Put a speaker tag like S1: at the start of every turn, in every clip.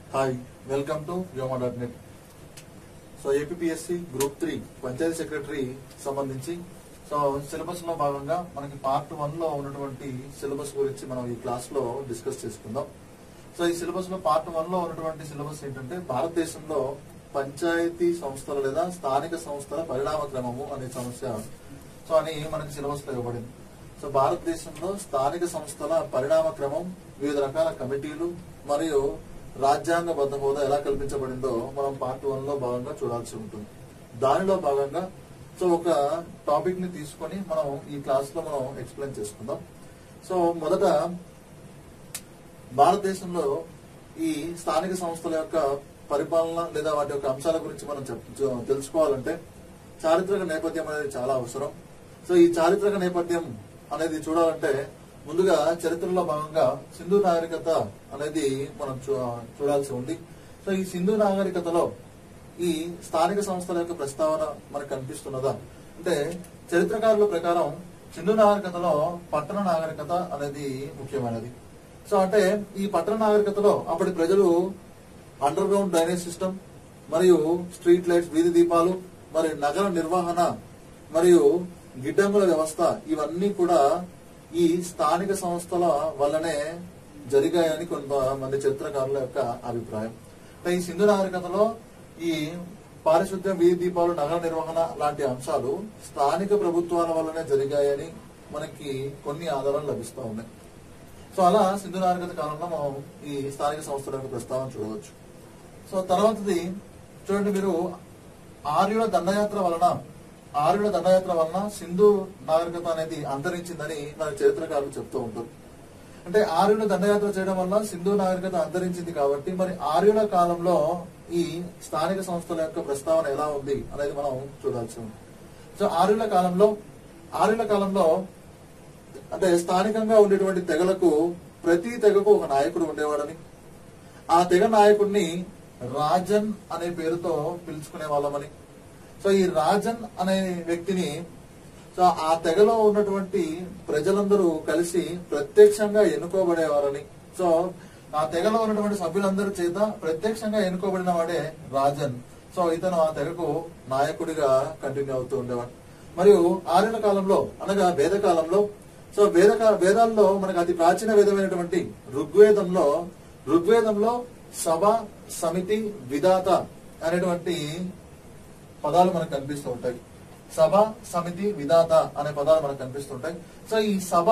S1: Hi welcome to Vyoma dot net so APSC group three panchayat secretary సంబంధించి so syllabus లో భాగంగా మనకి పార్ట్ వన్ లో ఉన్నటువంటి సిలబస్ గురించి మనం ఈ క్లాస్ లో డిస్కస్ చేసుకుందాం సో ఈ సిలబస్ లో పార్ట్ వన్ లో ఉన్నటువంటి సిలబస్ ఏంటంటే భారతదేశంలో పంచాయతీ సంస్థలు లేదా స్థానిక సంస్థల పరిణామ క్రమము అనే సమస్య సో అని మనకి సిలబస్ లో ఇవ్వబడింది సో భారతదేశంలో స్థానిక సంస్థల పరిణామ క్రమం వివిధ రకాల కమిటీలు మరియు రాజ్యాంగబద్ధ హోదా ఎలా కల్పించబడిందో మనం పార్ట్ వన్ లో భాగంగా చూడాల్సి ఉంటుంది దానిలో భాగంగా సో ఒక టాపిక్ ని తీసుకొని మనం ఈ క్లాస్ లో మనం ఎక్స్ప్లెయిన్ చేసుకుందాం సో మొదట భారతదేశంలో ఈ స్థానిక సంస్థల యొక్క పరిపాలన లేదా వాటి యొక్క అంశాల గురించి మనం చెప్- చ- తెలుసుకోవాలంటే చారిత్రక నేపథ్యం అనేది చాలా అవసరం సో ఈ చారిత్రక నేపథ్యం అనేది చూడాలంటే ముందుగా చరిత్రలో భాగంగా సింధు నాగరికత అనేది మనం చూ- చూడాల్సి ఉంది సో ఈ సింధు నాగరికతలో ఈ స్థానిక సంస్థల యొక్క ప్రస్తావన మనకు కనిపిస్తున్నదా అంటే చరిత్రకారుల ప్రకారం సింధు నాగరికతలో పట్టణ నాగరికత అనేది ముఖ్యమైనది సో అంటే ఈ పట్టణ నాగరికతలో అప్పటి ప్రజలు అండర్ గ్రౌండ్ డ్రైనేజ్ సిస్టమ్ మరియు స్ట్రీట్ లైట్స్ వీధి దీపాలు మరి నగర నిర్వహణ మరియు గిడ్డంగుల వ్యవస్థ ఇవన్నీ కూడా ఈ స్థానిక సంస్థల వల్లనే జరిగాయని కొంతమంది చరిత్రకారుల యొక్క అభిప్రాయం అంటే ఈ సింధు నాగరికతలో ఈ పారిశుద్ధ్యం వీధి దీపాలు నగర నిర్వహణ లాంటి అంశాలు స్థానిక ప్రభుత్వాల వల్లనే జరిగాయని మనకి కొన్ని ఆధారాలు లభిస్తూ ఉన్నాయి సో అలా సింధు నాగరికత కాలంలో మనం ఈ స్థానిక సంస్థల యొక్క ప్రస్తావన చూడవచ్చు సో తర్వాతది చూడండి మీరు ఆర్యుల దండయాత్ర వలన ఆర్యుల దండయాత్ర వలన సింధు నాగరికత అనేది అంతరించిందని మన చరిత్రకారులు చెప్తూ ఉంటారు అంటే ఆర్యుల దండయాత్ర చేయడం వల్ల సింధు నాగరికత అంతరించింది కాబట్టి మరి ఆర్యుల కాలంలో ఈ స్థానిక సంస్థల యొక్క ప్రస్తావన ఎలా ఉంది అనేది మనం చూడాల్సి ఉంది సో ఆర్యుల కాలంలో ఆర్యుల కాలంలో అంటే స్థానికంగా ఉండేటువంటి తెగలకు ప్రతి తెగకు ఒక నాయకుడు ఉండేవాడని ఆ తెగ నాయకుడిని రాజన్ అనే పేరుతో పిలుచుకునే వాళ్ళమని సో ఈ రాజన్ అనే వ్యక్తిని సో ఆ తెగలో ఉన్నటువంటి ప్రజలందరూ కలిసి ప్రత్యక్షంగా ఎన్నుకోబడేవారని సో ఆ తెగలో ఉన్నటువంటి సభ్యులందరి చేత ప్రత్యక్షంగా ఎన్నుకోబడిన వాడే రాజన్ సో ఇతను ఆ తెగకు నాయకుడిగా కంటిన్యూ అవుతూ ఉండేవాడు మరియు ఆర్యన కాలంలో అనగా వేద కాలంలో సో వేద వేదాల్లో మనకు అతి ప్రాచీన వేదమైనటువంటి ఋగ్వేదంలో ఋగ్వేదంలో సభ సమితి విధాత అనేటువంటి పదాలు మనకు కనిపిస్తూ ఉంటాయి సభ సమితి విధాత అనే పదాలు మనకు కనిపిస్తుంటాయి సో ఈ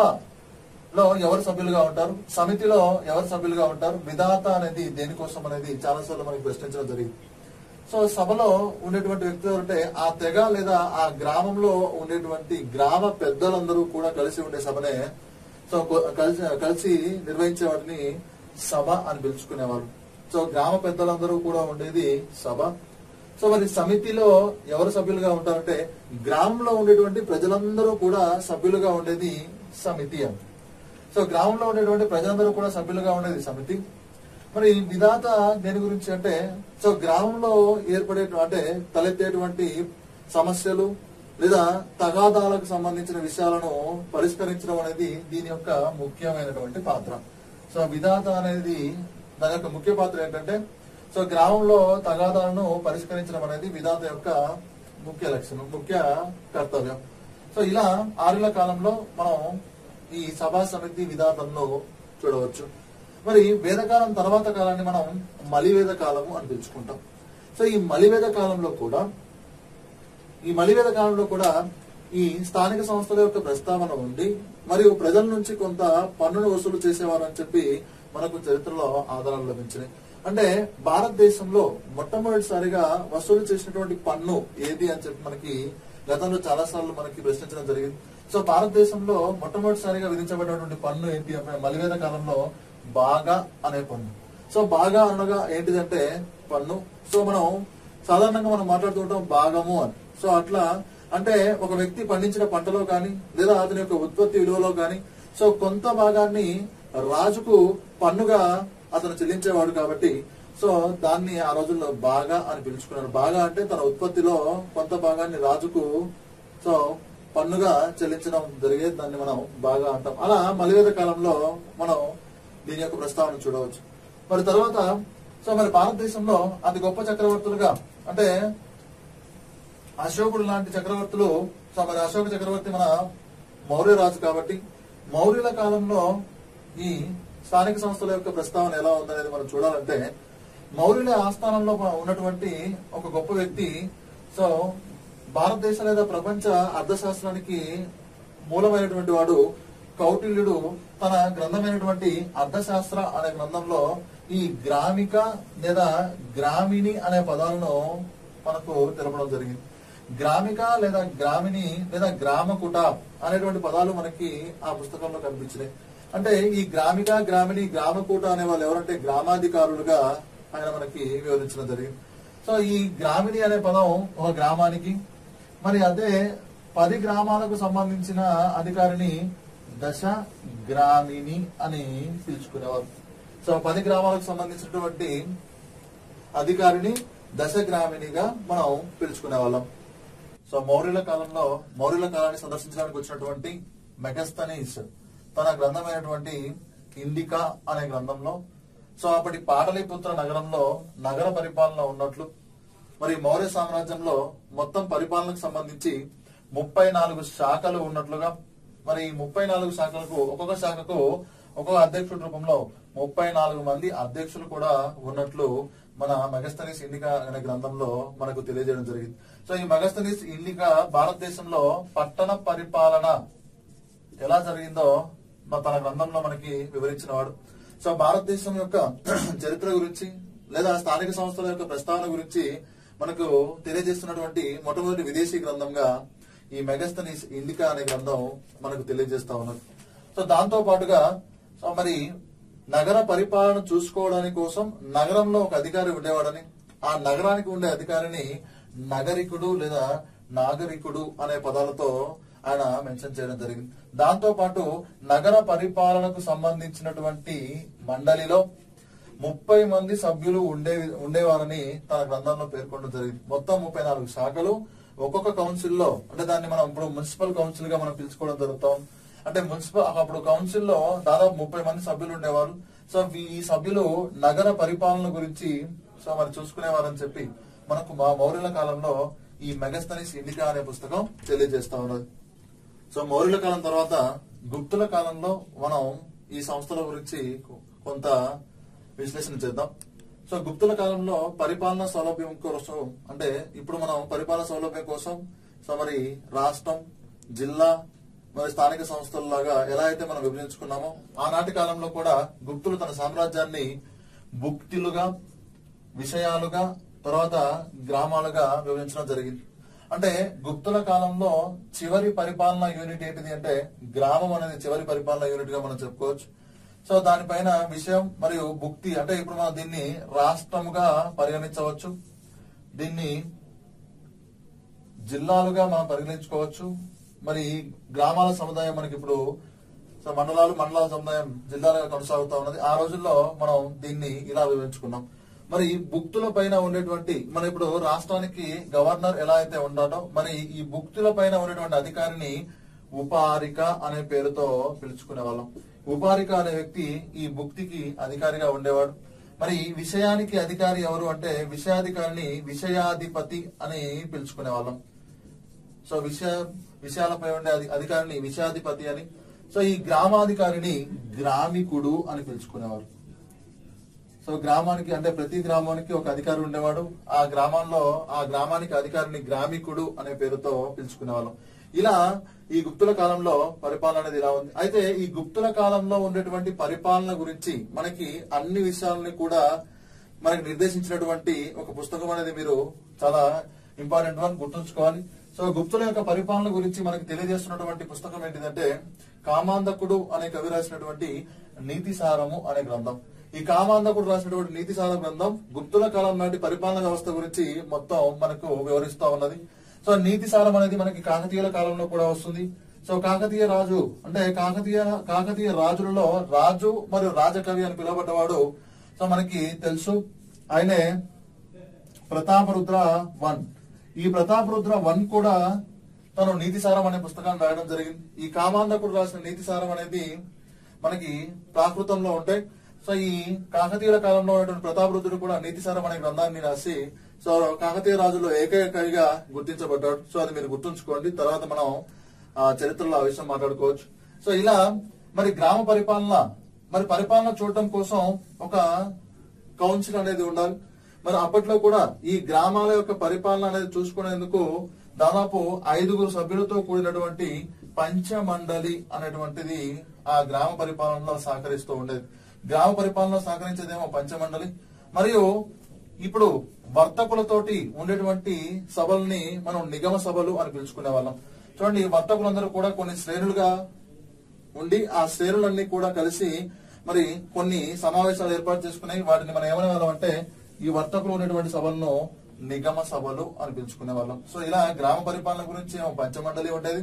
S1: సభలో ఎవరు సభ్యులుగా ఉంటారు సమితిలో ఎవరు సభ్యులుగా ఉంటారు విధాత అనేది దేనికోసం అనేది చాలా సార్లు మనకి ప్రశ్నించడం జరిగింది సో సభలో ఉండేటువంటి వ్యక్తులు ఎవరంటే ఆ తెగ లేదా ఆ గ్రామంలో ఉండేటువంటి గ్రామ పెద్దలందరూ కూడా కలిసి ఉండే సభనే సో కొ- కలిసి కలిసి నిర్వహించే వాటిని సభ అని పిలుచుకునేవారు సో గ్రామ పెద్దలందరూ కూడా ఉండేది సభ సో మరి సమితిలో ఎవరు సభ్యులుగా ఉంటారంటే గ్రామంలో ఉండేటువంటి ప్రజలందరూ కూడా సభ్యులుగా ఉండేది సమితి అని సో గ్రామంలో ఉండేటువంటి ప్రజలందరూ కూడా సభ్యులుగా ఉండేది సమితి మరి విధాత దేని గురించి అంటే సో గ్రామంలో ఏర్పడే అంటే తలెత్తేటువంటి సమస్యలు లేదా తగాదాలకు సంబంధించిన విషయాలను పరిష్కరించడం అనేది దీని యొక్క ముఖ్యమైనటువంటి పాత్ర సో విధాత అనేది దాని యొక్క ముఖ్య పాత్ర ఏంటంటే సో గ్రామంలో తగాదాలను పరిష్కరించడం అనేది విధాత యొక్క ముఖ్య లక్షణం ముఖ్య కర్తవ్యం సో ఇలా ఆరుల కాలంలో మనం ఈ సభా సమితి విధాతంలో చూడవచ్చు మరి వేదకాలం తర్వాత కాలాన్ని మనం మలివేద కాలము అని పిలుచుకుంటాం సో ఈ మలివేద కాలంలో కూడా ఈ మలివేద కాలంలో కూడా ఈ స్థానిక సంస్థల యొక్క ప్రస్తావన ఉంది మరియు ప్రజల నుంచి కొంత పన్నును వసూలు చేసేవారు అని చెప్పి మనకు చరిత్రలో ఆధారాలు లభించినాయి అంటే భారతదేశంలో మొట్టమొదటిసారిగా వసూలు చేసినటువంటి పన్ను ఏది అని చెప్పి మనకి గతంలో చాలా సార్లు మనకి ప్రశ్నించడం జరిగింది సో భారతదేశంలో మొట్టమొదటిసారిగా విధించబడినటువంటి పన్ను ఏంటి అంటే మలివేద కాలంలో బాగా అనే పన్ను సో బాగా అనగా ఏంటిదంటే పన్ను సో మనం సాధారణంగా మనం మాట్లాడుతూ ఉంటాం భాగము అని సో అట్లా అంటే ఒక వ్యక్తి పండించిన పంటలో కానీ లేదా అతని యొక్క ఉత్పత్తి విలువలో కానీ సో కొంత భాగాన్ని రాజుకు పన్నుగా అతను చెల్లించేవాడు కాబట్టి సో దాన్ని ఆ రోజుల్లో బాగా అని పిలుచుకున్నాడు బాగా అంటే తన ఉత్పత్తిలో కొంత భాగాన్ని రాజుకు సో పన్నుగా చెల్లించడం జరిగేది దాన్ని మనం బాగా అంటాం అలా మలివేద కాలంలో మనం దీని యొక్క ప్రస్తావన చూడవచ్చు మరి తర్వాత సో మరి భారతదేశంలో అతి గొప్ప చక్రవర్తులుగా అంటే అశోకుడు లాంటి చక్రవర్తులు సో మరి అశోక చక్రవర్తి మన మౌర్య రాజు కాబట్టి మౌర్యుల కాలంలో ఈ స్థానిక సంస్థల యొక్క ప్రస్తావన ఎలా ఉందనేది మనం చూడాలంటే మౌర్యుల ఆస్థానంలో ఉన్నటువంటి ఒక గొప్ప వ్యక్తి సో భారతదేశ లేదా ప్రపంచ అర్థశాస్త్రానికి మూలమైనటువంటి వాడు కౌటిల్యుడు తన గ్రంథమైనటువంటి అర్థశాస్త్ర అనే గ్రంథంలో ఈ గ్రామిక లేదా గ్రామిణి అనే పదాలను మనకు తెలపడం జరిగింది గ్రామిక లేదా గ్రామిణి లేదా గ్రామకుట అనేటువంటి పదాలు మనకి ఆ పుస్తకంలో కనిపించినాయి అంటే ఈ గ్రామిక గ్రామిణి గ్రామకూట అనే వాళ్ళు ఎవరంటే గ్రామాధికారులుగా ఆయన మనకి వివరించడం జరిగింది సో ఈ గ్రామిణి అనే పదం ఒక గ్రామానికి మరి అదే పది గ్రామాలకు సంబంధించిన అధికారిని దశ గ్రామిణి అని పిలుచుకునేవారు సో పది గ్రామాలకు సంబంధించినటువంటి అధికారిని దశ గ్రామిణిగా మనం పిలుచుకునే వాళ్ళం సో మౌర్యుల కాలంలో మౌర్యుల కాలాన్ని సందర్శించడానికి వచ్చినటువంటి మెగస్తనీస్ తన గ్రంథమైనటువంటి ఇండికా అనే గ్రంథంలో సో అప్పటి పాటలీపుత్ర నగరంలో నగర పరిపాలన ఉన్నట్లు మరి మౌర్య సామ్రాజ్యంలో మొత్తం పరిపాలనకు సంబంధించి ముప్పై నాలుగు శాఖలు ఉన్నట్లుగా మరి ఈ ముప్పై నాలుగు శాఖలకు ఒక్కొక్క శాఖకు ఒక్కొక్క అధ్యక్షుడి రూపంలో ముప్పై నాలుగు మంది అధ్యక్షులు కూడా ఉన్నట్లు మన మెగస్తనీస్ ఇండికా అనే గ్రంథంలో మనకు తెలియజేయడం జరిగింది సో ఈ మెగస్తనీస్ ఇండికా భారతదేశంలో పట్టణ పరిపాలన ఎలా జరిగిందో మా తన గ్రంథంలో మనకి వివరించిన వాడు సో భారతదేశం యొక్క చరిత్ర గురించి లేదా స్థానిక సంస్థల యొక్క ప్రస్తావన గురించి మనకు తెలియజేస్తున్నటువంటి మొట్టమొదటి విదేశీ గ్రంథంగా ఈ మెగస్తనీస్ ఇండికా అనే గ్రంథం మనకు తెలియజేస్తా ఉన్నది సో దాంతో పాటుగా సో మరి నగర పరిపాలన చూసుకోవడానికి కోసం నగరంలో ఒక అధికారి ఉండేవాడని ఆ నగరానికి ఉండే అధికారిని నగరికుడు లేదా నాగరికుడు అనే పదాలతో ఆయన మెన్షన్ చేయడం జరిగింది దాంతో పాటు నగర పరిపాలనకు సంబంధించినటువంటి మండలిలో ముప్పై మంది సభ్యులు ఉండే ఉండేవారని తన గ్రంథంలో పేర్కొనడం జరిగింది మొత్తం ముప్పై నాలుగు శాఖలు ఒక్కొక్క కౌన్సిల్ లో అంటే దాన్ని మనం ఇప్పుడు మున్సిపల్ కౌన్సిల్ గా మనం పిలుచుకోవడం జరుగుతాం అంటే మున్సిపల్ అప్పుడు కౌన్సిల్ లో దాదాపు ముప్పై మంది సభ్యులు ఉండేవారు సో ఈ- ఈ సభ్యులు నగర పరిపాలన గురించి సో మరి చూసుకునేవారని చెప్పి మనకు మా మౌర్యుల కాలంలో ఈ మెగస్తనీస్ ఇండికా అనే పుస్తకం తెలియజేస్తా ఉన్నది సో మౌర్యుల కాలం తర్వాత గుప్తుల కాలంలో మనం ఈ సంస్థల గురించి కొ- కొంత విశ్లేషణ చేద్దాం సో గుప్తుల కాలంలో పరిపాలనా సౌలభ్యం కోసం అంటే ఇప్పుడు మనం పరిపాలన సౌలభ్యం కోసం సో మరి రాష్ట్రం జిల్లా మరి స్థానిక సంస్థలలాగా ఎలా అయితే మనం విభజించుకున్నామో ఆనాటి కాలంలో కూడా గుప్తులు తన సామ్రాజ్యాన్ని భుక్తిలుగా విషయాలుగా తర్వాత గ్రామాలుగా విభజించడం జరిగింది అంటే గుప్తుల కాలంలో చివరి పరిపాలనా యూనిట్ ఏంటిది అంటే గ్రామం అనేది చివరి పరిపాలనా యూనిట్ గా మనం చెప్పుకోవచ్చు సో దానిపైన విషయం మరియు భుక్తి అంటే ఇప్పుడు మనం దీన్ని రాష్ట్రముగా పరిగణించవచ్చు దీన్ని జిల్లాలుగా మనం పరిగణించుకోవచ్చు మరి ఈ గ్రామాల సముదాయం మనకి ఇప్పుడు సో మండలాలు మండలాల సముదాయం జిల్లాలుగా కొనసాగుతా ఉన్నది ఆ రోజుల్లో మనం దీన్ని ఇలా వివరించుకున్నాం మరి భుక్తుల పైన ఉండేటువంటి మన ఇప్పుడు రాష్ట్రానికి గవర్నర్ ఎలా అయితే ఉన్నాడో మరి ఈ భుక్తుల పైన ఉండేటువంటి అధికారిని ఉపారిక అనే పేరుతో పిలుచుకునే వాళ్ళం ఉపారిక అనే వ్యక్తి ఈ భుక్తికి అధికారిగా ఉండేవాడు మరి ఈ విషయానికి అధికారి ఎవరు అంటే విషయాధికారిని విషయాధిపతి అని పిలుచుకునే వాళ్ళం సో విషయ విషయాలపై ఉండే అధి- అధికారిని విషయాధిపతి అని సో ఈ గ్రామాధికారిని గ్రామికుడు అని పిలుచుకునేవారు సో గ్రామానికి అంటే ప్రతి గ్రామానికి ఒక అధికారి ఉండేవాడు ఆ గ్రామాల్లో ఆ గ్రామానికి అధికారిని గ్రామికుడు అనే పేరుతో పిలుచుకునేవాళ్ళం ఇలా ఈ గుప్తుల కాలంలో పరిపాలన అనేది ఇలా ఉంది అయితే ఈ గుప్తుల కాలంలో ఉండేటువంటి పరిపాలన గురించి మనకి అన్ని విషయాలని కూడా మనకి నిర్దేశించినటువంటి ఒక పుస్తకం అనేది మీరు చాలా ఇంపార్టెంట్ వన్ గుర్తుంచుకోవాలి సో గుప్తుల యొక్క పరిపాలన గురించి మనకి తెలియజేస్తున్నటువంటి పుస్తకం ఏంటిదంటే కామాంధకుడు అనే కవి రాసినటువంటి నీతి సారము అనే గ్రంథం ఈ కామాంధకుడు రాసినటువంటి నీతి సార గ్రంథం గుప్తుల కాలం నాటి పరిపాలన వ్యవస్థ గురించి మొత్తం మనకు వివరిస్తా ఉన్నది సో నీతి సారం అనేది మనకి కాకతీయుల కాలంలో కూడా వస్తుంది సో కాకతీయ రాజు అంటే కాకతీయ కాకతీయ రాజులలో రాజు మరియు రాజకవి అని పిలువబడ్డవాడు సో మనకి తెలుసు ఆయనే ప్రతాపరుద్ర వన్ ఈ ప్రతాపరుద్ర వన్ కూడా తను నీతిసారం అనే పుస్తకాన్ని రాయడం జరిగింది ఈ కామాంధకుడు రాసిన నీతిసారం అనేది మనకి ప్రాకృతంలో ఉంటాయి సో ఈ కాకతీయుల కాలంలో ఉన్నటువంటి ప్రతాపరుద్రుడు కూడా నీతిసారం అనే గ్రంథాన్ని రాసి సో కాకతీయ రాజులో ఏకైకగా గుర్తించబడ్డాడు సో అది మీరు గుర్తుంచుకోండి తర్వాత మనం ఆ చరిత్రలో ఆ విషయం మాట్లాడుకోవచ్చు సో ఇలా మరి గ్రామ పరిపాలన మరి పరిపాలన చూడటం కోసం ఒక కౌన్సిల్ అనేది ఉండాలి మరి అప్పట్లో కూడా ఈ గ్రామాల యొక్క పరిపాలన అనేది చూసుకునేందుకు దాదాపు ఐదుగురు సభ్యులతో కూడినటువంటి పంచమండలి అనేటువంటిది ఆ గ్రామ పరిపాలనలో సహకరిస్తూ ఉండేది గ్రామ పరిపాలనలో సహకరించేదేమో పంచమండలి మరియు ఇప్పుడు వర్తకులతోటి ఉండేటువంటి సభల్ని మనం నిగమ సభలు అని పిలుచుకునే వాళ్ళం చూడండి ఈ వర్తకులందరూ కూడా కొన్ని శ్రేణులుగా ఉండి ఆ శ్రేణులన్నీ కూడా కలిసి మరి కొన్ని సమావేశాలు ఏర్పాటు చేసుకుని వాటిని మనం ఏమనే వాళ్ళం అంటే ఈ వర్తకులు ఉన్నటువంటి సభలను నిగమ సభలు అని పిలుచుకునే వాళ్ళం సో ఇలా గ్రామ పరిపాలన గురించి ఏమో పంచమండలి ఉండేది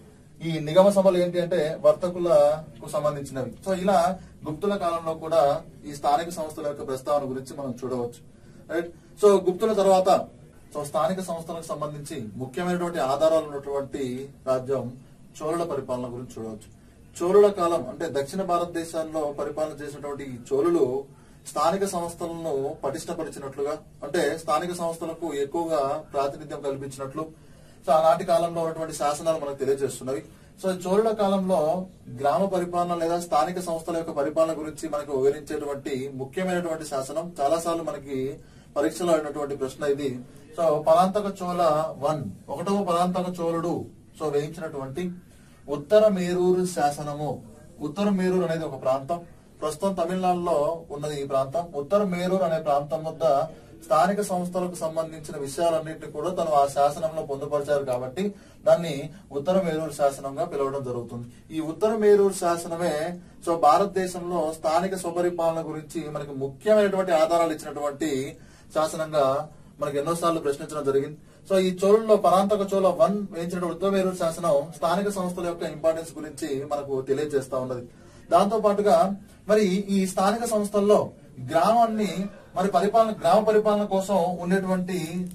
S1: ఈ నిగమ సభలు ఏంటి అంటే వర్తకులకు సంబంధించినవి సో ఇలా గుప్తుల కాలంలో కూడా ఈ స్థానిక సంస్థల యొక్క ప్రస్తావన గురించి మనం చూడవచ్చు రైట్ సో గుప్తుల తర్వాత సో స్థానిక సంస్థలకు సంబంధించి ముఖ్యమైనటువంటి ఆధారాలు ఉన్నటువంటి రాజ్యం చోళుల పరిపాలన గురించి చూడవచ్చు చోళుల కాలం అంటే దక్షిణ భారతదేశాల్లో పరిపాలన చేసినటువంటి ఈ చోళులు స్థానిక సంస్థలను పటిష్టపరిచినట్లుగా అంటే స్థానిక సంస్థలకు ఎక్కువగా ప్రాతినిధ్యం కల్పించినట్లు సో ఆనాటి కాలంలో ఉన్నటువంటి శాసనాలు మనకు తెలియజేస్తున్నవి సో చోళుల కాలంలో గ్రామ పరిపాలన లేదా స్థానిక సంస్థల యొక్క పరిపాలన గురించి మనకు వివరించేటువంటి ముఖ్యమైనటువంటి శాసనం చాలా సార్లు మనకి పరీక్షలో అయినటువంటి ప్రశ్న ఇది సో పరాంతక చోళ వన్ ఒకటవ పరాంతక చోళుడు సో వేయించినటువంటి ఉత్తర మేరూరు శాసనము ఉత్తర మేరూరు అనేది ఒక ప్రాంతం ప్రస్తుతం తమిళనాడులో ఉన్నది ఈ ప్రాంతం ఉత్తర మేరూరు అనే ప్రాంతం వద్ద స్థానిక సంస్థలకు సంబంధించిన విషయాలన్నింటినీ కూడా తను ఆ శాసనంలో పొందుపరిచారు కాబట్టి దాన్ని ఉత్తర మేరూరు శాసనంగా పిలవడం జరుగుతుంది ఈ ఉత్తర మేరూరు శాసనమే సో భారతదేశంలో స్థానిక స్వపరిపాలన గురించి మనకి ముఖ్యమైనటువంటి ఆధారాలు ఇచ్చినటువంటి శాసనంగా మనకి ఎన్నోసార్లు ప్రశ్నించడం జరిగింది సో ఈ చోళుల్లో పరాంతక చోళ వన్ వేయించిన ఉత్తరమేరూరు శాసనం స్థానిక సంస్థల యొక్క ఇంపార్టెన్స్ గురించి మనకు తెలియజేస్తా ఉన్నది దాంతో పాటుగా మరి ఈ స్థానిక సంస్థల్లో గ్రామాన్ని మరి పరిపాలన గ్రామ పరిపాలన కోసం ఉండేటువంటి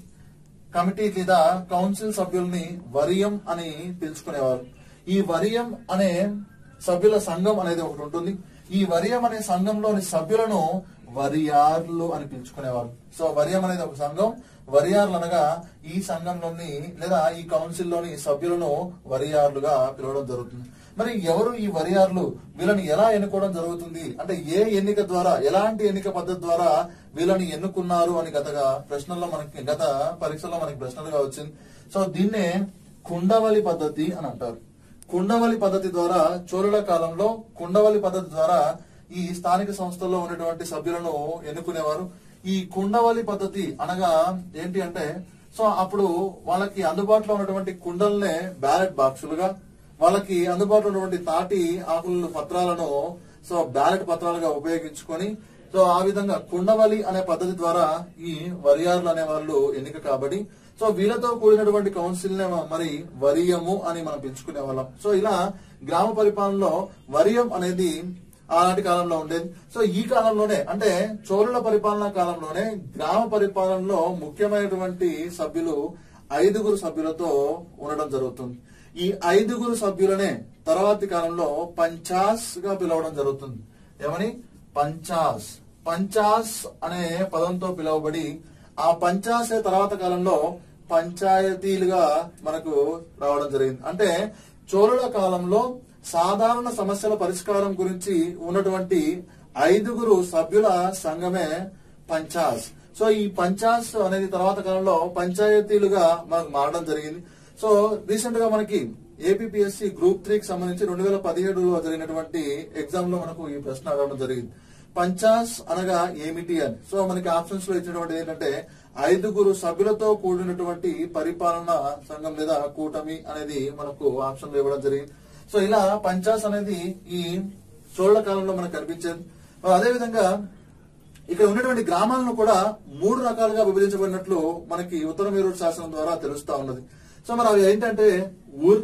S1: కమిటీ లేదా కౌన్సిల్ సభ్యుల్ని వరియం అని పిలుచుకునేవారు ఈ వరియం అనే సభ్యుల సంఘం అనేది ఒకటి ఉంటుంది ఈ వరియం అనే సంఘంలోని సభ్యులను వరియార్లు అని పిలుచుకునేవారు సో వరియం అనేది ఒక సంఘం వరియార్లు అనగా ఈ సంఘంలోని లేదా ఈ కౌన్సిల్ లోని సభ్యులను వరియార్లుగా పిలవడం జరుగుతుంది మరి ఎవరు ఈ వరియార్లు వీళ్ళని ఎలా ఎన్నుకోవడం జరుగుతుంది అంటే ఏ ఎన్నిక ద్వారా ఎలాంటి ఎన్నిక పద్ధతి ద్వారా వీళ్ళని ఎన్నుకున్నారు అని గతగా ప్రశ్నల్లో మనకి గత పరీక్షలో మనకి ప్రశ్నలుగా వచ్చింది సో దీన్నే కుండవలి పద్ధతి అని అంటారు కుండవలి పద్ధతి ద్వారా చోళుల కాలంలో కుండవలి పద్ధతి ద్వారా ఈ స్థానిక సంస్థల్లో ఉన్నటువంటి సభ్యులను ఎన్నుకునేవారు ఈ కుండవలి పద్ధతి అనగా ఏంటి అంటే సో అప్పుడు వాళ్ళకి అందుబాటులో ఉన్నటువంటి కుండల్నే బ్యాలెట్ బాక్సులుగా వాళ్ళకి అందుబాటులో ఉన్నటువంటి తాటి ఆకుల పత్రాలను సో బ్యాలెట్ పత్రాలుగా ఉపయోగించుకొని సో ఆ విధంగా కుండవలి అనే పద్ధతి ద్వారా ఈ వరియార్లు అనే వాళ్ళు ఎన్నిక కాబట్టి సో వీళ్ళతో కూడినటువంటి కౌన్సిల్ నే మరి వరియము అని మనం పిలుచుకునే వాళ్ళం సో ఇలా గ్రామ పరిపాలనలో వరియం అనేది ఆనాటి కాలంలో ఉండేది సో ఈ కాలంలోనే అంటే చోళుల పరిపాలనా కాలంలోనే గ్రామ పరిపాలనలో ముఖ్యమైనటువంటి సభ్యులు ఐదుగురు సభ్యులతో ఉండడం జరుగుతుంది ఈ ఐదుగురు సభ్యులనే తర్వాతి కాలంలో పంచాస్ గా పిలవడం జరుగుతుంది ఏమని పంచాస్ పంచాస్ అనే పదంతో పిలువబడి ఆ పంచాసే తర్వాత కాలంలో పంచాయతీలుగా మనకు రావడం జరిగింది అంటే చోళుల కాలంలో సాధారణ సమస్యల పరిష్కారం గురించి ఉన్నటువంటి ఐదుగురు సభ్యుల సంఘమే పంచాస్ సో ఈ పంచాస్ అనేది తర్వాత కాలంలో పంచాయతీలుగా మనకు మారడం జరిగింది సో రీసెంట్ గా మనకి ఏపీఎస్సి గ్రూప్ త్రీకి సంబంధించి రెండు వేల పదిహేడులో జరిగినటువంటి ఎగ్జామ్ లో మనకు ఈ ప్రశ్న అడగడం జరిగింది పంచాస్ అనగా ఏమిటి అని సో మనకి ఆప్షన్స్ లో ఇచ్చినటువంటి ఏంటంటే ఐదుగురు సభ్యులతో కూడినటువంటి పరిపాలన సంఘం లేదా కూటమి అనేది మనకు ఆప్షన్ లో ఇవ్వడం జరిగింది సో ఇలా పంచాస్ అనేది ఈ చోళ కాలంలో మనకు కనిపించేది మరి అదే విధంగా ఇక్కడ ఉన్నటువంటి గ్రామాలను కూడా మూడు రకాలుగా విభజించబడినట్లు మనకి ఉత్తర మేరూరు శాసనం ద్వారా తెలుస్తా ఉన్నది సో మరి అవి ఏంటంటే ఊర్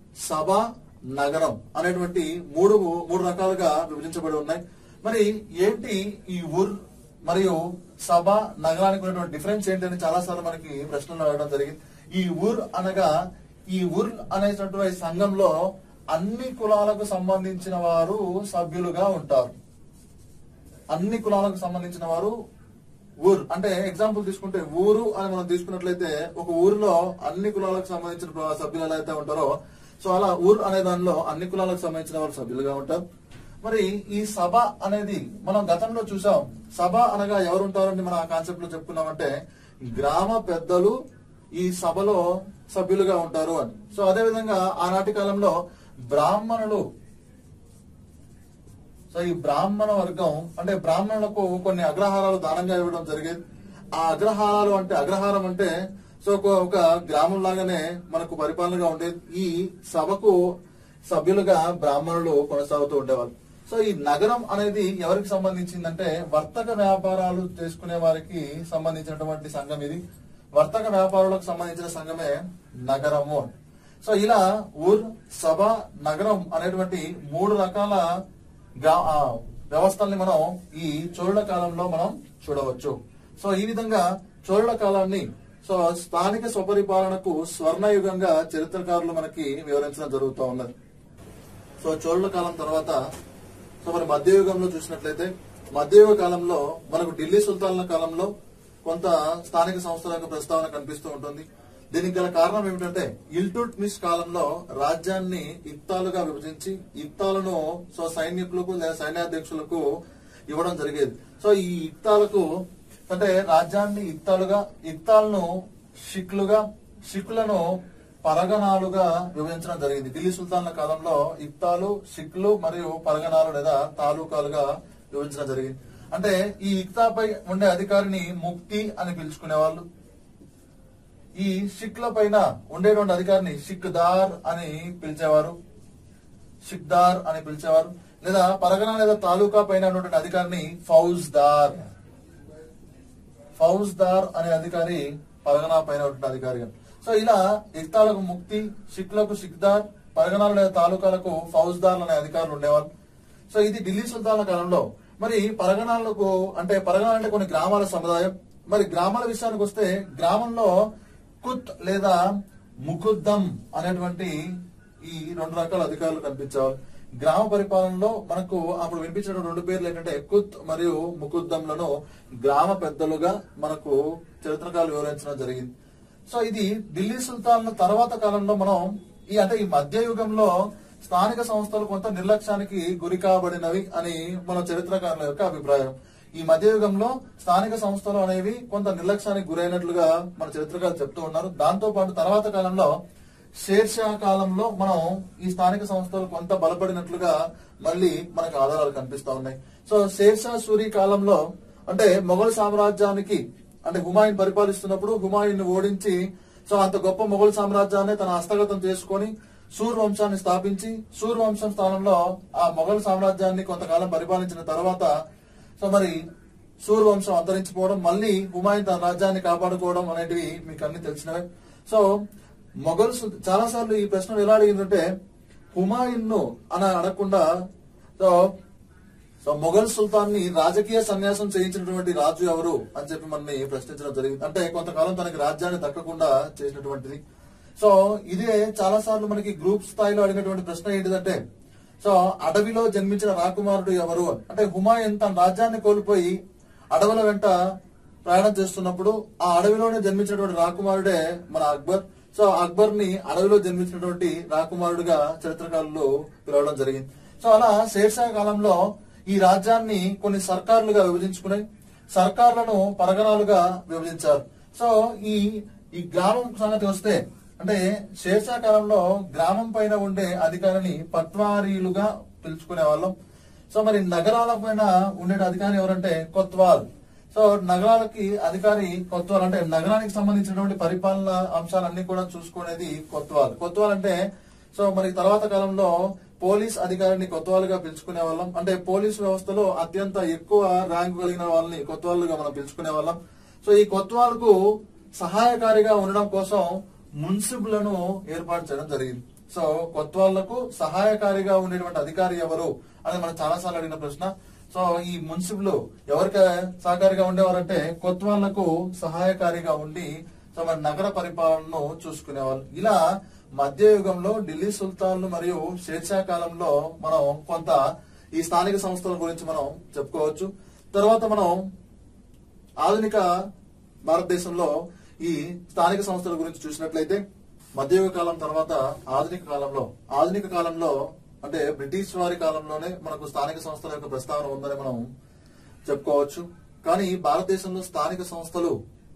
S1: సభ నగరం అనేటువంటి మూడు మూడు రకాలుగా విభజించబడి ఉన్నాయి మరి ఏంటి ఈ ఊర్ మరియు సభ నగరానికి ఉన్నటువంటి డిఫరెన్స్ ఏంటని చాలా సార్లు మనకి ప్రశ్నలు అడగడం జరిగింది ఈ ఊర్ అనగా ఈ ఊర్ అనేటటువంటి సంఘంలో అన్ని కులాలకు సంబంధించిన వారు సభ్యులుగా ఉంటారు అన్ని కులాలకు సంబంధించిన వారు ఊరు అంటే ఎగ్జాంపుల్ తీసుకుంటే ఊరు అని మనం తీసుకున్నట్లయితే ఒక ఊరిలో అన్ని కులాలకు సంబంధించిన ప్ర- సభ్యులు ఎలా అయితే ఉంటారో సో అలా ఊరు అనే దానిలో అన్ని కులాలకు సంబంధించిన వారు సభ్యులుగా ఉంటారు మరి ఈ సభ అనేది మనం గతంలో చూసాం సభ అనగా ఎవరు ఉంటారని మనం ఆ కాన్సెప్ట్ లో చెప్పుకున్నామంటే గ్రామ పెద్దలు ఈ సభలో సభ్యులుగా ఉంటారు అని సో అదే విధంగా ఆనాటి కాలంలో బ్రాహ్మణులు సో ఈ బ్రాహ్మణ వర్గం అంటే బ్రాహ్మణులకు కొన్ని అగ్రహారాలు దానంగా ఇవ్వడం జరిగేది ఆ అగ్రహారాలు అంటే అగ్రహారం అంటే సో ఒక ఒక గ్రామం లాగానే మనకు పరిపాలనగా ఉండేది ఈ సభకు సభ్యులుగా బ్రాహ్మణులు కొనసాగుతూ ఉండేవాళ్ళు సో ఈ నగరం అనేది ఎవరికి సంబంధించిందంటే వర్తక వ్యాపారాలు చేసుకునే వారికి సంబంధించినటువంటి సంఘం ఇది వర్తక వ్యాపారులకు సంబంధించిన సంఘమే నగరము సో ఇలా ఊర్ సభ నగరం అనేటువంటి మూడు రకాల గ్రా- ఆ, వ్యవస్థల్ని మనం ఈ చోళుల కాలంలో మనం చూడవచ్చు సో ఈ విధంగా చోళుల కాలాన్ని సో స్థానిక స్వపరిపాలనకు స్వర్ణయుగంగా చరిత్రకారులు మనకి వివరించడం జరుగుతూ ఉన్నది సో చోళుల కాలం తర్వాత సో మరి మధ్యయుగంలో చూసినట్లయితే మధ్యయుగ కాలంలో మనకు ఢిల్లీ సుల్తాన్ల కాలంలో కొంత స్థానిక సంస్థల యొక్క ప్రస్తావన కనిపిస్తూ ఉంటుంది దీనికి గల కారణం ఏమిటంటే ఇల్టుట్మిస్ కాలంలో రాజ్యాన్ని ఇక్తాలుగా విభజించి ఇక్తాలను సో సైనికులకు లేదా సైన్యాధ్యక్షులకు ఇవ్వడం జరిగేది సో ఈ ఇక్తాలకు అంటే రాజ్యాన్ని ఇక్తాలుగా ఇక్తాలను షిక్లుగా షిక్లను పరగణాలుగా విభజించడం జరిగింది ఢిల్లీ సుల్తాన్ల కాలంలో ఇక్తాలు షిక్లు మరియు పరగణాలు లేదా తాలూకాలుగా విభజించడం జరిగింది అంటే ఈ ఇక్తాపై ఉండే అధికారిని ముక్తి అని పిలుచుకునేవాళ్ళు ఈ షిక్ల పైన ఉండేటువంటి అధికారిని షిక్దార్ అని పిలిచేవారు షిక్దార్ అని పిలిచేవారు లేదా పరగణ లేదా తాలూకా పైన ఉన్నటువంటి అధికారిని ఫౌజ్దార్ ఫౌజ్దార్ అనే అధికారి పరగణ పైన ఉన్నటువంటి అధికారి సో ఇలా ఇక్తాలకు ముక్తి షిక్లకు షిక్దార్ పరగణాలు లేదా తాలూకాలకు ఫౌజ్దార్ అనే అధికారులు ఉండేవారు సో ఇది ఢిల్లీ సుల్తాన్ల కాలంలో మరి పరగణాలకు అంటే పరగణ అంటే కొన్ని గ్రామాల సముదాయం మరి గ్రామాల విషయానికి వస్తే గ్రామంలో కుత్ లేదా ముకుద్దం అనేటువంటి ఈ రెండు రకాల అధికారులు కనిపించేవారు గ్రామ పరిపాలనలో మనకు అప్పుడు వినిపించిన రెండు పేర్లు ఏంటంటే కుత్ మరియు ముకుద్దంలను గ్రామ పెద్దలుగా మనకు చరిత్రకాలు వివరించడం జరిగింది సో ఇది ఢిల్లీ సుల్తాన్ల తర్వాత కాలంలో మనం ఈ అంటే ఈ మధ్యయుగంలో స్థానిక సంస్థలు కొంత నిర్లక్ష్యానికి గురి కాబడినవి అని మన చరిత్రకారుల యొక్క అభిప్రాయం ఈ మధ్యయుగంలో స్థానిక సంస్థలు అనేవి కొంత నిర్లక్ష్యానికి గురైనట్లుగా మన చరిత్రకారులు చెప్తూ ఉన్నారు దాంతో పాటు తర్వాత కాలంలో షేర్షా కాలంలో మనం ఈ స్థానిక సంస్థలు కొంత బలపడినట్లుగా మళ్ళీ మనకు ఆధారాలు కనిపిస్తా ఉన్నాయి సో షేర్షా సూరి కాలంలో అంటే మొఘల్ సామ్రాజ్యానికి అంటే హుమాయూన్ పరిపాలిస్తున్నప్పుడు హుమాయూన్ ఓడించి సో అంత గొప్ప మొఘల్ సామ్రాజ్యాన్ని తన హస్తగతం చేసుకొని సూర్ వంశాన్ని స్థాపించి సూర్ వంశం స్థానంలో ఆ మొఘల్ సామ్రాజ్యాన్ని కొంతకాలం పరిపాలించిన తర్వాత సో మరి సూర్ వంశం అంతరించిపోవడం మళ్ళీ హుమాయూన్ తన రాజ్యాన్ని కాపాడుకోవడం అనేటివి మీకు అన్ని తెలిసినవే సో మొఘల్స్ చాలా సార్లు ఈ ప్రశ్న ఎలా అడిగిందంటే హుమాయూన్ ను అని అడగకుండా సో సో మొఘల్ సుల్తాన్ ని రాజకీయ సన్యాసం చేయించినటువంటి రాజు ఎవరు అని చెప్పి మనని ప్రశ్నించడం జరిగింది అంటే కొంతకాలం తనకి రాజ్యాన్ని దక్కకుండా చేసినటువంటిది సో ఇదే చాలా సార్లు మనకి గ్రూప్ స్థాయిలో అడిగినటువంటి ప్రశ్న ఏంటిదంటే సో అడవిలో జన్మించిన రాకుమారుడు ఎవరు అని. అంటే హుమాయూన్ తన రాజ్యాన్ని కోల్పోయి అడవుల వెంట ప్రయాణం చేస్తున్నప్పుడు ఆ అడవిలోనే జన్మించినటువంటి రాకుమారుడే మన అక్బర్ సో అక్బర్ ని అడవిలో జన్మించినటువంటి రాకుమారుడుగా చరిత్రకారులు పిలవడం జరిగింది సో అలా షేర్షా కాలంలో ఈ రాజ్యాన్ని కొన్ని సర్కార్లుగా విభజించుకున్నాయి సర్కార్లను పరగణాలుగా విభజించారు సో ఈ ఈ గ్రామం సంగతి వస్తే అంటే షేర్షా కాలంలో గ్రామం పైన ఉండే అధికారిని పట్వారీలుగా పిలుచుకునే వాళ్ళం సో మరి నగరాల పైన ఉండే అధికారి ఎవరంటే కొత్వాల్ సో నగరాలకి అధికారి కొత్వాల్ అంటే నగరానికి సంబంధించినటువంటి పరిపాలన అంశాలన్నీ కూడా చూసుకునేది కొత్వాల్ కొత్వాల్ అంటే సో మరి తర్వాత కాలంలో పోలీస్ అధికారిని కొత్వాలుగా పిలుచుకునే వాళ్ళం అంటే పోలీస్ వ్యవస్థలో అత్యంత ఎక్కువ ర్యాంకు కలిగిన వాళ్ళని కొత్వాలుగా మనం పిలుచుకునే వాళ్ళం సో ఈ కొత్వాలకు సహాయకారిగా ఉండడం కోసం మున్సిపులను ఏర్పాటు చేయడం జరిగింది సో కొత్వాళ్లకు సహాయకారిగా ఉండేటువంటి అధికారి ఎవరు అని మనం చాలా సార్లు అడిగిన ప్రశ్న సో ఈ మున్సిపులు ఎవరికి సహకారిగా ఉండేవారంటే కొత్వాళ్లకు సహాయకారిగా ఉండి సో మరి నగర పరిపాలనను చూసుకునేవాళ్ళు ఇలా మధ్యయుగంలో ఢిల్లీ సుల్తాన్లు మరియు షేర్షా కాలంలో మనం కొంత ఈ స్థానిక సంస్థల గురించి మనం చెప్పుకోవచ్చు తర్వాత మనం ఆధునిక భారతదేశంలో ఈ స్థానిక సంస్థల గురించి చూసినట్లయితే మధ్యయుగ కాలం తర్వాత ఆధునిక కాలంలో ఆధునిక కాలంలో అంటే బ్రిటిష్ వారి కాలంలోనే మనకు స్థానిక సంస్థల యొక్క ప్రస్తావన ఉందని మనం చెప్పుకోవచ్చు కానీ భారతదేశంలో స్థానిక సంస్థలు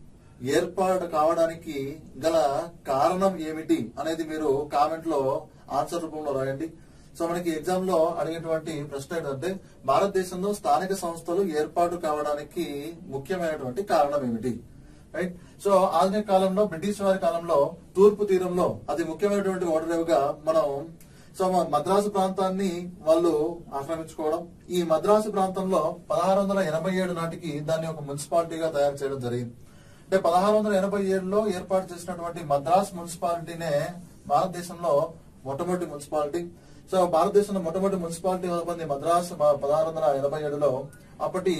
S1: ఏర్పాటు కావడానికి గల కారణం ఏమిటి అనేది మీరు కామెంట్ లో ఆన్సర్ రూపంలో రాయండి సో మనకి ఎగ్జామ్ లో అడిగేటువంటి ప్రశ్న ఏంటంటే భారతదేశంలో స్థానిక సంస్థలు ఏర్పాటు కావడానికి ముఖ్యమైనటువంటి కారణం ఏమిటి రైట్ సో ఆధునిక కాలంలో బ్రిటిష్ వారి కాలంలో తూర్పు తీరంలో అది ముఖ్యమైనటువంటి ఓడరేవుగా మనం సో మ- మద్రాసు ప్రాంతాన్ని వాళ్ళు ఆక్రమించుకోవడం ఈ మద్రాసు ప్రాంతంలో పదహారు వందల ఎనభై ఏడు నాటికి దాన్ని ఒక మున్సిపాలిటీగా తయారు చేయడం జరిగింది అంటే పదహారు వందల ఎనభై ఏడులో ఏర్పాటు చేసినటువంటి మద్రాస్ మున్సిపాలిటీనే భారతదేశంలో మొట్టమొదటి మున్సిపాలిటీ సో భారతదేశంలో మొట్టమొదటి మున్సిపాలిటీ పొంది మద్రాస్ ప- పదహారు వందల ఎనభై ఏడులో అప్పటి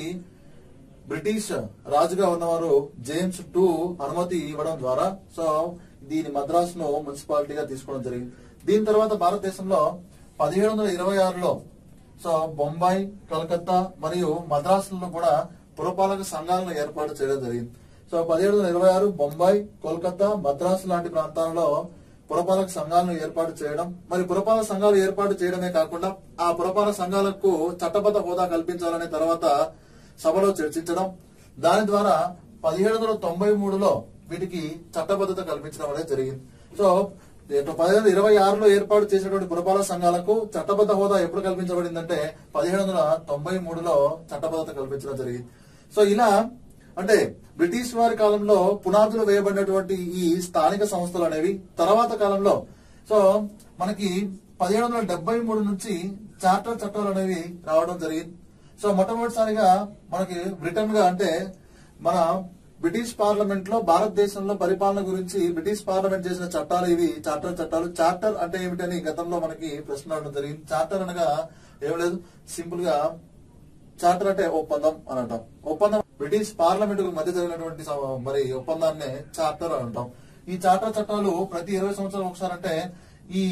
S1: బ్రిటిష్ రాజుగా ఉన్నవారు జేమ్స్ టూ అనుమతి ఇవ్వడం ద్వారా సో దీని మద్రాస్ ను మున్సిపాలిటీగా తీసుకోవడం జరిగింది దీని తర్వాత భారతదేశంలో పదిహేడు వందల ఇరవై ఆరులో సో బొంబాయి కలకత్తా మరియు మద్రాసులలో కూడా పురపాలక సంఘాలను ఏర్పాటు చేయడం జరిగింది సో పదిహేడు వందల ఇరవై ఆరు బొంబాయి కోల్కతా మద్రాసు లాంటి ప్రాంతాలలో పురపాలక సంఘాలను ఏర్పాటు చేయడం మరి పురపాలక సంఘాలు ఏర్పాటు చేయడమే కాకుండా ఆ పురపాలక సంఘాలకు చట్టబద్ధ హోదా కల్పించాలనే తర్వాత సభలో చర్చించడం దాని ద్వారా పదిహేడు వందల తొంభై మూడులో వీటికి చట్టబద్ధత కల్పించడం అనేది జరిగింది సో పదిహేడు వందల ఇరవై ఆరులో ఏర్పాటు చేసినటువంటి పురపాలక సంఘాలకు చట్టబద్ధ హోదా ఎప్పుడు కల్పించబడిందంటే పదిహేడు వందల తొంభై మూడులో చట్టబద్ధత కల్పించడం జరిగింది సో ఇలా అంటే బ్రిటిష్ వారి కాలంలో పునాదులు వేయబడినటువంటి ఈ స్థానిక సంస్థలు అనేవి తర్వాత కాలంలో సో మనకి పదిహేడు వందల డెబ్బై మూడు నుంచి చార్టర్ చట్టాలు అనేవి రావడం జరిగింది సో మొట్టమొదటిసారిగా మనకి బ్రిటన్ గా అంటే మన బ్రిటిష్ పార్లమెంట్ లో భారతదేశంలో పరిపాలన గురించి బ్రిటిష్ పార్లమెంట్ చేసిన చట్టాలు ఇవి చార్టర్ చట్టాలు చార్టర్ అంటే ఏమిటని గతంలో మనకి ప్రశ్న అడగడం జరిగింది చార్టర్ అనగా ఏం లేదు సింపుల్ గా చార్టర్ అంటే ఒప్పందం అని అంటాం ఒప్పందం బ్రిటిష్ పార్లమెంట్ మధ్య జరిగినటువంటి సమ- మరి ఒప్పందాన్నే చార్టర్ అని అంటాం ఈ చార్టర్ చట్టాలు ప్రతి ఇరవై సంవత్సరాలు ఒకసారి అంటే ఈ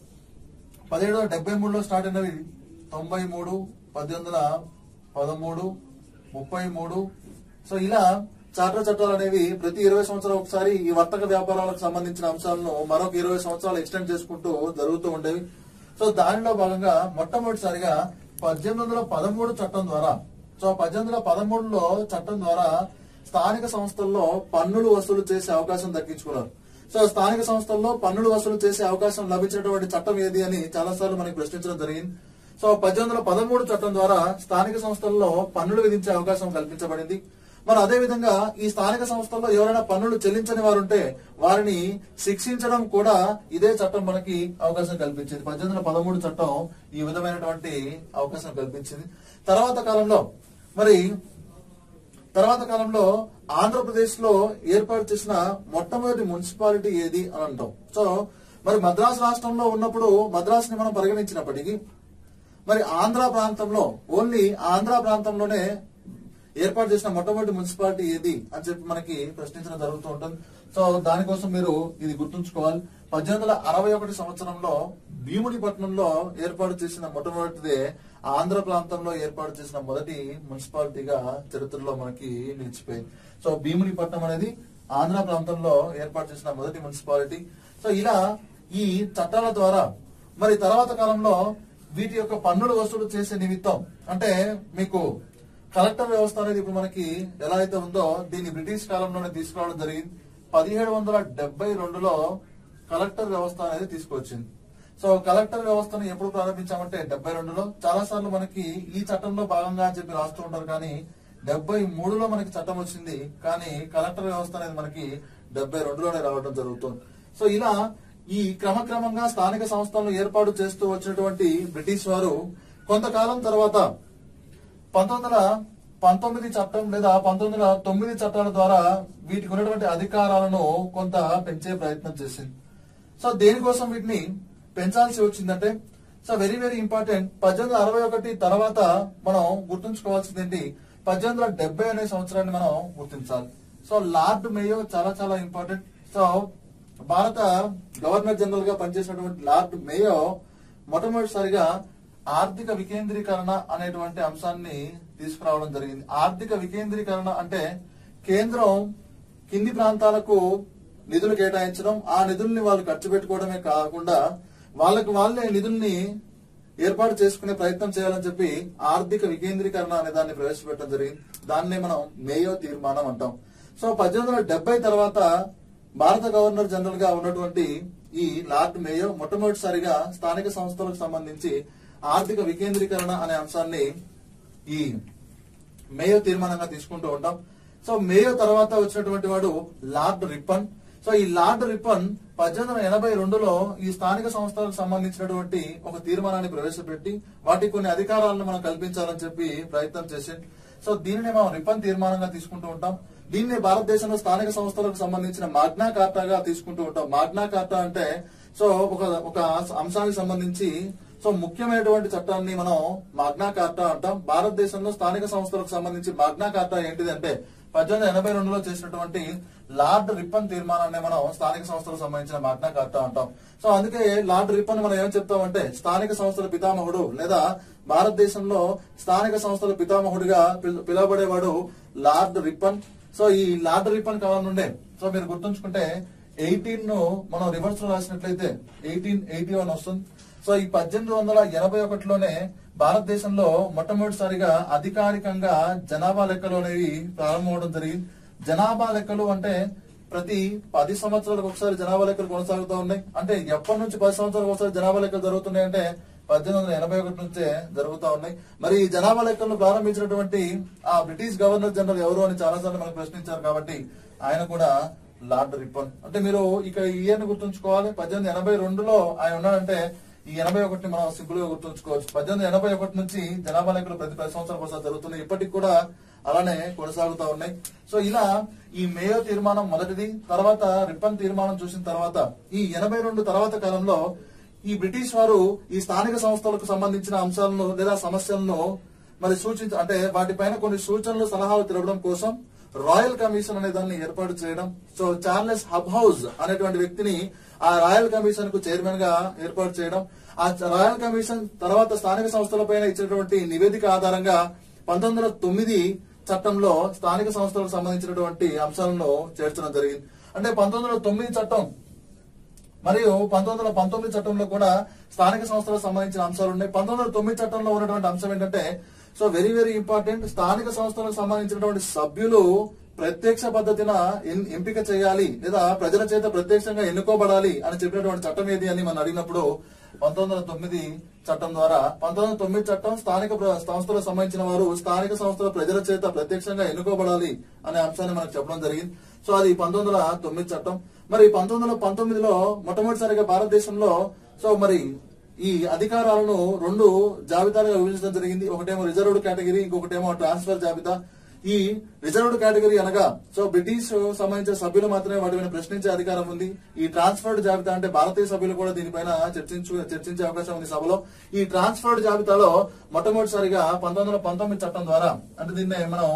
S1: పదిహేడు వందల డెబ్బై మూడులో స్టార్ట్ అయినవి తొంభై మూడు పద్దెనిమిది వందల పదమూడు ముప్పై మూడు సో ఇలా చార్టర్ చట్టాలు అనేవి ప్రతి ఇరవై సంవత్సరాలు ఒకసారి ఈ వర్తక వ్యాపారాలకు సంబంధించిన అంశాలను మరొక ఇరవై సంవత్సరాలు ఎక్స్టెండ్ చేసుకుంటూ జరుగుతూ ఉండేవి సో దానిలో భాగంగా మొట్టమొదటిసారిగా పద్దెనిమిది వందల పదమూడు చట్టం ద్వారా సో పద్దెనిమిది వందల పదమూడులో చట్టం ద్వారా స్థానిక సంస్థల్లో పన్నులు వసూలు చేసే అవకాశం దక్కించుకున్నారు సో స్థానిక సంస్థల్లో పన్నులు వసూలు చేసే అవకాశం లభించినటువంటి చట్టం ఏది అని చాలా సార్లు మనకి ప్రశ్నించడం జరిగింది సో పద్దెనిమిది వందల పదమూడు చట్టం ద్వారా స్థానిక సంస్థల్లో పన్నులు విధించే అవకాశం కల్పించబడింది మరి అదే విధంగా ఈ స్థానిక సంస్థల్లో ఎవరైనా పన్నులు చెల్లించని వారు ఉంటే వారిని శిక్షించడం కూడా ఇదే చట్టం మనకి అవకాశం కల్పించింది పద్దెనిమిది వందల పదమూడు చట్టం ఈ విధమైనటువంటి అవకాశం కల్పించింది తర్వాత కాలంలో మరి తర్వాత కాలంలో ఆంధ్రప్రదేశ్ లో ఏర్పాటు చేసిన మొట్టమొదటి మున్సిపాలిటీ ఏది అని అంటాం సో మరి మద్రాసు రాష్ట్రంలో ఉన్నప్పుడు మద్రాసుని మనం పరిగణించినప్పటికీ మరి ఆంధ్ర ప్రాంతంలో ఓన్లీ ఆంధ్ర ప్రాంతంలోనే ఏర్పాటు చేసిన మొట్టమొదటి మున్సిపాలిటీ ఏది అని చెప్పి మనకి ప్రశ్నించడం జరుగుతూ ఉంటుంది సో దానికోసం మీరు ఇది గుర్తుంచుకోవాలి పద్దెనిమిది వందల అరవై ఒకటి సంవత్సరంలో భీమునిపట్నంలో ఏర్పాటు చేసిన మొట్టమొదటిదే ఆంధ్ర ప్రాంతంలో ఏర్పాటు చేసిన మొదటి మున్సిపాలిటీగా చరిత్రలో మనకి నిలిచిపోయింది సో భీమునిపట్నం అనేది ఆంధ్ర ప్రాంతంలో ఏర్పాటు చేసిన మొదటి మున్సిపాలిటీ సో ఇలా ఈ చట్టాల ద్వారా మరి తర్వాత కాలంలో వీటి యొక్క పన్నులు వసూలు చేసే నిమిత్తం అంటే మీకు కలెక్టర్ వ్యవస్థ అనేది ఇప్పుడు మనకి ఎలా అయితే ఉందో దీన్ని బ్రిటిష్ కాలంలోనే తీసుకురావడం జరిగింది పదిహేడు వందల డెబ్బై రెండులో కలెక్టర్ వ్యవస్థ అనేది తీసుకొచ్చింది సో కలెక్టర్ వ్యవస్థను ఎప్పుడు ప్రారంభించామంటే డెబ్బై రెండులో చాలా సార్లు మనకి ఈ చట్టంలో భాగంగా అని చెప్పి రాస్తూ ఉంటారు కానీ డెబ్బై మూడులో మనకి చట్టం వచ్చింది కానీ కలెక్టర్ వ్యవస్థ అనేది మనకి డెబ్బై రెండులోనే రావడం జరుగుతుంది సో ఇలా ఈ క్రమక్రమంగా స్థానిక సంస్థలను ఏర్పాటు చేస్తూ వచ్చినటువంటి బ్రిటిష్ వారు కొంతకాలం తర్వాత పంతొమ్మిది వందల పంతొమ్మిది చట్టం లేదా పంతొమ్మిది వందల తొమ్మిది చట్టాల ద్వారా వీటికి ఉన్నటువంటి అధికారాలను కొంత పెంచే ప్రయత్నం చేసింది సో దేనికోసం వీటిని పెంచాల్సి వచ్చిందంటే సో వెరీ వెరీ ఇంపార్టెంట్ పద్దెనిమిది వందల అరవై ఒకటి తర్వాత మనం గుర్తుంచుకోవాల్సింది ఏంటి పద్దెనిమిది వందల డెబ్బై అనే సంవత్సరాన్ని మనం గుర్తించాలి సో లార్డ్ మేయో చాలా చాలా ఇంపార్టెంట్ సో భారత గవర్నర్ జనరల్ గా పనిచేసినటువంటి లార్డ్ మేయో మొట్టమొదటిసారిగా ఆర్థిక వికేంద్రీకరణ అనేటువంటి అంశాన్ని తీసుకురావడం జరిగింది ఆర్థిక వికేంద్రీకరణ అంటే కేంద్రం కింది ప్రాంతాలకు నిధులు కేటాయించడం ఆ నిధుల్ని వాళ్ళు ఖర్చు పెట్టుకోవడమే కాకుండా వాళ్ళకి వాళ్ళే నిధుల్ని ఏర్పాటు చేసుకునే ప్రయత్నం చేయాలని చెప్పి ఆర్థిక వికేంద్రీకరణ అనే దాన్ని ప్రవేశపెట్టడం జరిగింది దాన్నే మనం మేయో తీర్మానం అంటాం సో పద్దెనిమిది వందల డెబ్బై తర్వాత భారత గవర్నర్ జనరల్ గా ఉన్నటువంటి ఈ లార్డ్ మేయో మొట్టమొదటిసారిగా స్థానిక సంస్థలకు సంబంధించి ఆర్థిక వికేంద్రీకరణ అనే అంశాన్ని ఈ మేయో తీర్మానంగా తీసుకుంటూ ఉంటాం సో మేయో తర్వాత వచ్చినటువంటి వాడు లార్డ్ రిప్పన్ సో ఈ లార్డ్ రిప్పన్ పద్దెనిమిది వందల ఎనభై రెండులో ఈ స్థానిక సంస్థలకు సంబంధించినటువంటి ఒక తీర్మానాన్ని ప్రవేశపెట్టి వాటికి కొన్ని అధికారాలను మనం కల్పించాలని చెప్పి ప్రయత్నం చేసింది సో దీనిని మనం రిప్పన్ తీర్మానంగా తీసుకుంటూ ఉంటాం దీన్ని భారతదేశంలో స్థానిక సంస్థలకు సంబంధించిన మాగ్నా కార్టాగా తీసుకుంటూ ఉంటాం మాగ్నా కార్టా అంటే సో ఒక ఒక అంశానికి సంబంధించి సో ముఖ్యమైనటువంటి చట్టాన్ని మనం మాగ్నా కార్టా అంటాం భారతదేశంలో స్థానిక సంస్థలకు సంబంధించి మాగ్నా కార్టా ఏంటిది అంటే పద్దెనిమిది ఎనభై రెండులో చేసినటువంటి లార్డ్ రిప్పన్ తీర్మానాన్ని మనం స్థానిక సంస్థలకు సంబంధించిన మాగ్నా కార్టా అంటాం సో అందుకే లార్డ్ రిప్పన్ మనం ఏం చెప్తామంటే స్థానిక సంస్థల పితామహుడు లేదా భారతదేశంలో స్థానిక సంస్థల పితామహుడిగా పిల- పిలువబడేవాడు లార్డ్ రిప్పన్ సో ఈ లార్డ్ రిప్పన్ కాలం నుండే సో మీరు గుర్తుంచుకుంటే ఎయిటీన్ ను మనం రివర్స్ లో రాసినట్లయితే ఎయిటీన్ ఎయిటీ వన్ వస్తుంది సో ఈ పద్దెనిమిది వందల ఎనభై ఒకటిలోనే భారతదేశంలో మొట్టమొదటిసారిగా అధికారికంగా జనాభా లెక్కలు అనేవి ప్రారంభమవడం జరిగింది జనాభా లెక్కలు అంటే ప్రతి పది సంవత్సరాలకు ఒకసారి జనాభా లెక్కలు కొనసాగుతూ ఉన్నాయి అంటే ఎప్పటి నుంచి పది సంవత్సరాలకు ఒకసారి జనాభా లెక్కలు జరుగుతున్నాయి అంటే పద్దెనిమిది వందల ఎనభై ఒకటి నుంచే జరుగుతూ ఉన్నాయి మరి ఈ జనాభా లెక్కలను ప్రారంభించినటువంటి ఆ బ్రిటిష్ గవర్నర్ జనరల్ ఎవరు అని చాలా సార్లు మనకు ప్రశ్నించారు కాబట్టి ఆయన కూడా లార్డ్ రిప్పన్ అంటే మీరు ఇక ఈ ఇయర్ ని గుర్తుంచుకోవాలి పద్దెనిమిది ఎనభై రెండులో ఆయన ఉన్నాడంటే ఈ ఎనభై ఒకటిని మనం సింపుల్ గా గుర్తుంచుకోవచ్చు పద్దెనిమిది ఎనభై ఒకటి నుంచి జనాభా లెక్కలు ప్రతి పది సంవత్సరాల కోసం జరుగుతున్నాయి ఇప్పటికి కూడా అలానే కొనసాగుతూ ఉన్నాయి సో ఇలా ఈ మేయో తీర్మానం మొదటిది తర్వాత రిప్పన్ తీర్మానం చూసిన తర్వాత ఈ ఎనభై రెండు తర్వాత కాలంలో ఈ బ్రిటిష్ వారు ఈ స్థానిక సంస్థలకు సంబంధించిన అంశాలను లేదా సమస్యలను మరి సూచించ అంటే వాటిపైన కొన్ని సూచనలు సలహాలు తిరగడం కోసం రాయల్ కమిషన్ అనే దాన్ని ఏర్పాటు చేయడం సో చార్లెస్ హబ్ హౌస్ అనేటువంటి వ్యక్తిని ఆ రాయల్ కమిషన్ కు చైర్మన్ గా ఏర్పాటు చేయడం ఆ రాయల్ కమిషన్ తర్వాత స్థానిక సంస్థలపైన ఇచ్చినటువంటి నివేదిక ఆధారంగా పంతొమ్మిది వందల తొమ్మిది చట్టంలో స్థానిక సంస్థలకు సంబంధించినటువంటి అంశాలను చేర్చడం జరిగింది అంటే పంతొమ్మిది వందల తొమ్మిది చట్టం మరియు పంతొమ్మిది వందల పంతొమ్మిది చట్టంలో కూడా స్థానిక సంస్థలకు సంబంధించిన అంశాలు ఉన్నాయి పంతొమ్మిది వందల తొమ్మిది చట్టంలో ఉన్నటువంటి అంశం ఏంటంటే సో వెరీ వెరీ ఇంపార్టెంట్ స్థానిక సంస్థలకు సంబంధించినటువంటి సభ్యులు ప్రత్యక్ష పద్ధతిన ఎన్- ఎంపిక చేయాలి లేదా ప్రజల చేత ప్రత్యక్షంగా ఎన్నుకోబడాలి అని చెప్పినటువంటి చట్టం ఏది అని మనం అడిగినప్పుడు పంతొమ్మిది వందల తొమ్మిది చట్టం ద్వారా పంతొమ్మిది వందల తొమ్మిది చట్టం స్థానిక ప్ర- సంస్థలకు సంబంధించిన వారు స్థానిక సంస్థల ప్రజల చేత ప్రత్యక్షంగా ఎన్నుకోబడాలి అనే అంశాన్ని మనకు చెప్పడం జరిగింది సో అది పంతొమ్మిది వందల తొమ్మిది చట్టం మరి పంతొమ్మిది వందల పంతొమ్మిదిలో మొట్టమొదటిసారిగా భారతదేశంలో సో మరి ఈ అధికారాలను రెండు జాబితాలుగా విభజించడం జరిగింది ఒకటేమో రిజర్వ్డ్ కేటగిరీ ఇంకొకటేమో ట్రాన్స్ఫర్ జాబితా ఈ రిజర్వ్డ్ కేటగిరీ అనగా సో బ్రిటిష్ సంబంధించిన సభ్యులు మాత్రమే వాటి మీద ప్రశ్నించే అధికారం ఉంది ఈ ట్రాన్స్ఫర్డ్ జాబితా అంటే భారతీయ సభ్యులు కూడా దీనిపైన చర్చించు చర్చించే అవకాశం ఉంది సభలో ఈ ట్రాన్స్ఫర్డ్ జాబితాలో మొట్టమొదటిసారిగా పంతొమ్మిది వందల పంతొమ్మిది చట్టం ద్వారా అంటే దీన్ని మనం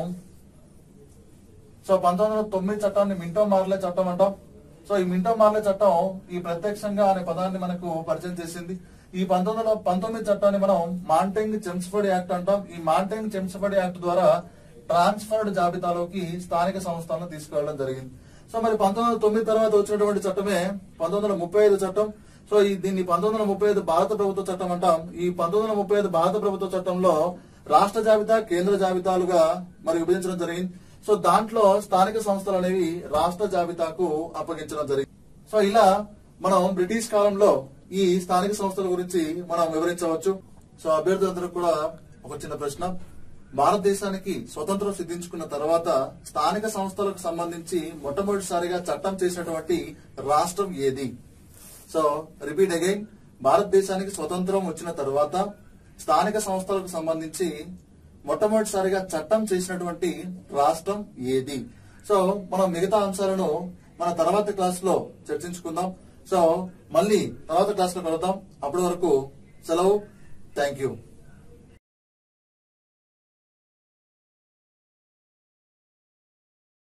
S1: సో పంతొమ్మిది వందల తొమ్మిది చట్టాన్ని మింటో మార్లే చట్టం అంటాం సో ఈ మింటో మార్లే చట్టం ఈ ప్రత్యక్షంగా అనే పదాన్ని మనకు పరిచయం చేసింది ఈ పంతొమ్మిది వందల పంతొమ్మిది చట్టాన్ని మనం మాంటెంగ్ చెంచఫర్డ్ యాక్ట్ అంటాం ఈ మాంటెంగ్ చెంచఫర్డ్ యాక్ట్ ద్వారా ట్రాన్స్ఫర్డ్ జాబితాలోకి స్థానిక సంస్థలను తీసుకువెళ్ళడం జరిగింది సో మరి పంతొమ్మిది వందల తొమ్మిది తర్వాత వచ్చినటువంటి చట్టమే పంతొమ్మిది వందల ముప్పై ఐదు చట్టం సో ఈ దీన్ని పంతొమ్మిది వందల ముప్పై ఐదు భారత ప్రభుత్వ చట్టం అంటాం ఈ పంతొమ్మిది వందల ముప్పై ఐదు భారత ప్రభుత్వ చట్టంలో రాష్ట్ర జాబితా కేంద్ర జాబితాలుగా మరి విభజించడం జరిగింది సో దాంట్లో స్థానిక సంస్థలు అనేవి రాష్ట్ర జాబితాకు అప్పగించడం జరిగింది సో ఇలా మనం బ్రిటిష్ కాలంలో ఈ స్థానిక సంస్థల గురించి మనం వివరించవచ్చు సో అభ్యర్థులందరూ కూడా ఒక చిన్న ప్రశ్న భారతదేశానికి స్వతంత్రం సిద్ధించుకున్న తర్వాత స్థానిక సంస్థలకు సంబంధించి మొట్టమొదటిసారిగా చట్టం చేసినటువంటి రాష్ట్రం ఏది సో రిపీట్ అగైన్ భారతదేశానికి స్వతంత్రం వచ్చిన తర్వాత స్థానిక సంస్థలకు సంబంధించి మొట్టమొదటిసారిగా చట్టం చేసినటువంటి రాష్ట్రం ఏది సో మనం మిగతా అంశాలను మన తర్వాత క్లాస్ లో చర్చించుకుందాం సో మళ్ళీ తర్వాత క్లాస్ లో కలుద్దాం అప్పటి వరకు సెలవు థ్యాంక్ యూ